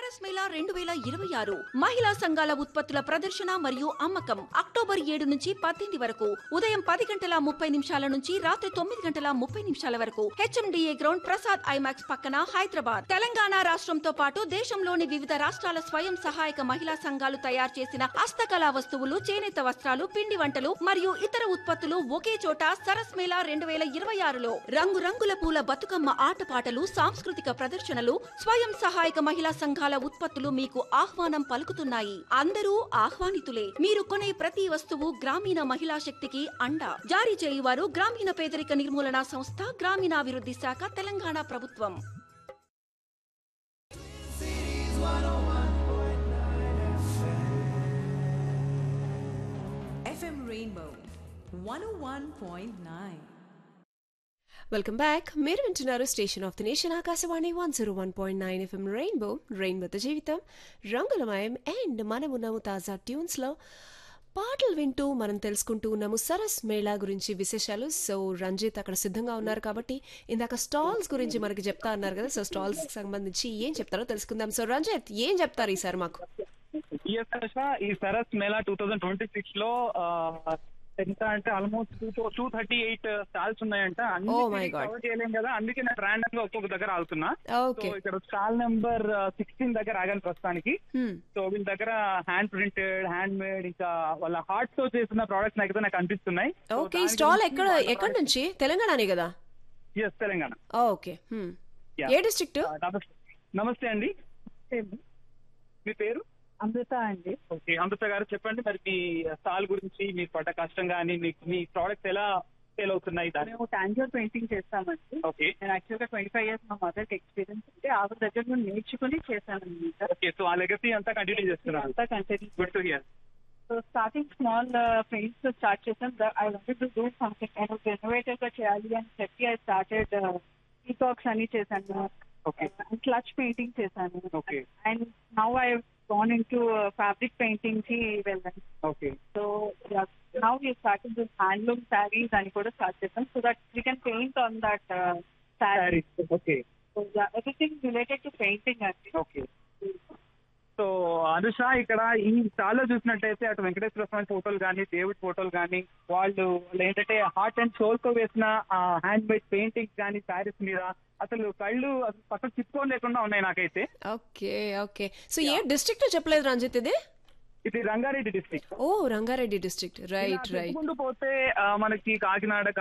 సరస్ మేళా రెండు వేల ఇరవై ఆరు మహిళా సంఘాల ఉత్పత్తుల ప్రదర్శన మరియు అమ్మకం అక్టోబర్ ఏడు నుంచి పద్దెనిమిది వరకు ఉదయం పది గంటల ముప్పై నిమిషాల నుంచి రాత్రి తొమ్మిది గంటల ముప్పై నిమిషాల వరకు హెచ్ఎండిఏ గ్రౌండ్ ప్రసాద్ ఐమాక్స్ పక్కన హైదరాబాద్ తెలంగాణ రాష్ట్రంతో పాటు దేశంలోని వివిధ రాష్ట్రాల స్వయం సహాయక మహిళా సంఘాలు తయారు చేసిన హస్తకళా వస్తువులు చేనేత వస్త్రాలు పిండి వంటలు మరియు ఇతర ఉత్పత్తులు ఒకే చోట సరస్ మేళా రెండు వేల ఇరవై ఆరులో రంగురంగుల పూల బతుకమ్మ ఆటపాటలు సాంస్కృతిక ప్రదర్శనలు స్వయం సహాయక మహిళా సంఘాల ఉత్పత్తులు మీకు ఆహ్వానం పలుకుతున్నాయి అందరూ ఆహ్వానితులే మీరు కొనే ప్రతి వస్తువు గ్రామీణ మహిళా శక్తికి అండ జారీ చేయువారు గ్రామీణ పేదరిక నిర్మూలన సంస్థ గ్రామీణాభివృద్ధి శాఖ తెలంగాణ ప్రభుత్వం FM Rainbow 101.9. వెల్కమ్ బ్యాక్ మీరు వింటున్నారు station of the nation Akashvani one zero one point nine F M rainbow రెయిన్బోతో జీవితం రంగులమయం అండ్ మనం ఉన్నాము తాజా ట్యూన్స్లో పాటలు వింటూ మనం తెలుసుకుంటూ ఉన్నాము సరస్ మేళా గురించి విశేషాలు సో రంజిత్ అక్కడ సిద్ధంగా ఉన్నారు కాబట్టి ఇందాక స్టాల్స్ గురించి మనకి చెప్తా అన్నారు కదా సో స్టాల్స్ సంబంధించి ఏం చెప్తారో తెలుసుకుందాం సో రంజిత్ ఏం చెప్తారు ఈసారి మాకు ఎస్ హర్ష ఈ Saras Mela two thousand twenty six లో ఆ, ఎంత అంటే almost two two thirty eight stalls ఉన్నాయంట Oh my అన్ని God. కవర్ చేయలేం కదా అందుకే నేను ర్యాండమ్ గా ఒక్కొక్క దగ్గర ఆగుతున్నా సో ఓకే ఇక్కడ స్టాల్ నెంబర్ సిక్స్టీన్ దగ్గర ఆగాను ప్రస్తుతానికి Hmm. సో వీళ్ళ దగ్గర హ్యాండ్ ప్రింటెడ్ హ్యాండ్ మేడ్ ఇంకా వాళ్ళ హార్ట్ తో చేసిన ప్రోడక్ట్స్ అయితే నాకు అనిపిస్తున్నాయి ఓకే ఈ స్టాల్ ఎక్కడ ఎక్కడి నుంచి తెలంగాణనే కదా yes Telangana okay hmm. Yeah. ఏ డిస్ట్రిక్ట్ ఆ, నమస్తే నమస్తే అండి మీ పేరు అమృత అండి ఓకే అమృత గారు చెప్పండి మరి మీ స్టాల్ గురించి మీరు పడ్డ కష్టం కానీ మీకు మీ ప్రోడక్ట్స్ ఎలా సేల్ అవుతున్నాయి దాని మేము టాంజర్ పెయింటింగ్ చేస్తామండి ఓకే నేను యాక్చువల్ గా ట్వంటీ ఫైవ్ ఇయర్స్ మా మదర్కి ఎక్స్పీరియన్స్ ఉంటే ఆవిడ దగ్గర నుండి నేర్చుకుని చేశాను అనమాట ఓకే సో ఆ లెగసీ అంతా కంటిన్యూ చేస్తున్నారు అంతా continue good to hear so starting small friends తో స్టార్ట్ చేసాం I wanted to do something నేను రెనోవేటర్ గా చేయాలి అని చెప్పి ఐ స్టార్టెడ్ పీకాక్స్ అని చేశాను Okay. క్లచ్ పెయింటింగ్ చేశాను Okay. And now I gone in to fabric painting కి వెళ్ళాను okay so now we starting this handloom saris అని కూడా స్టార్ట్ చేసాం so that we can paint on that sari okay everything related to painting అండి okay so Anusha ఇక్కడ ఈ stall లో చూసినట్టయితే అటు వెంకటేశ్వర స్వామి ఫోటోలు కానీ దేవుడి ఫోటోలు కానీ వాళ్ళు వాళ్ళు ఏంటంటే హార్ట్ అండ్ సోల్ తో వేసిన హ్యాండ్ మేడ్ పెయింటింగ్స్ కానీ శారీస్ మీద అసలు కళ్ళు అసలు పక్కన చిప్పుకోని లేకుండా ఉన్నాయి నాకైతే ఓకే ఓకే సో ఏ డిస్ట్రిక్ట్ చెప్పలేదు రంజిత్ ఇది ఇది రంగారెడ్డి డిస్ట్రిక్ట్ ఓ రంగారెడ్డి డిస్ట్రిక్ట్ రైట్ రైట్ ముందు పోతే ఆ, మనకి కాకినాడ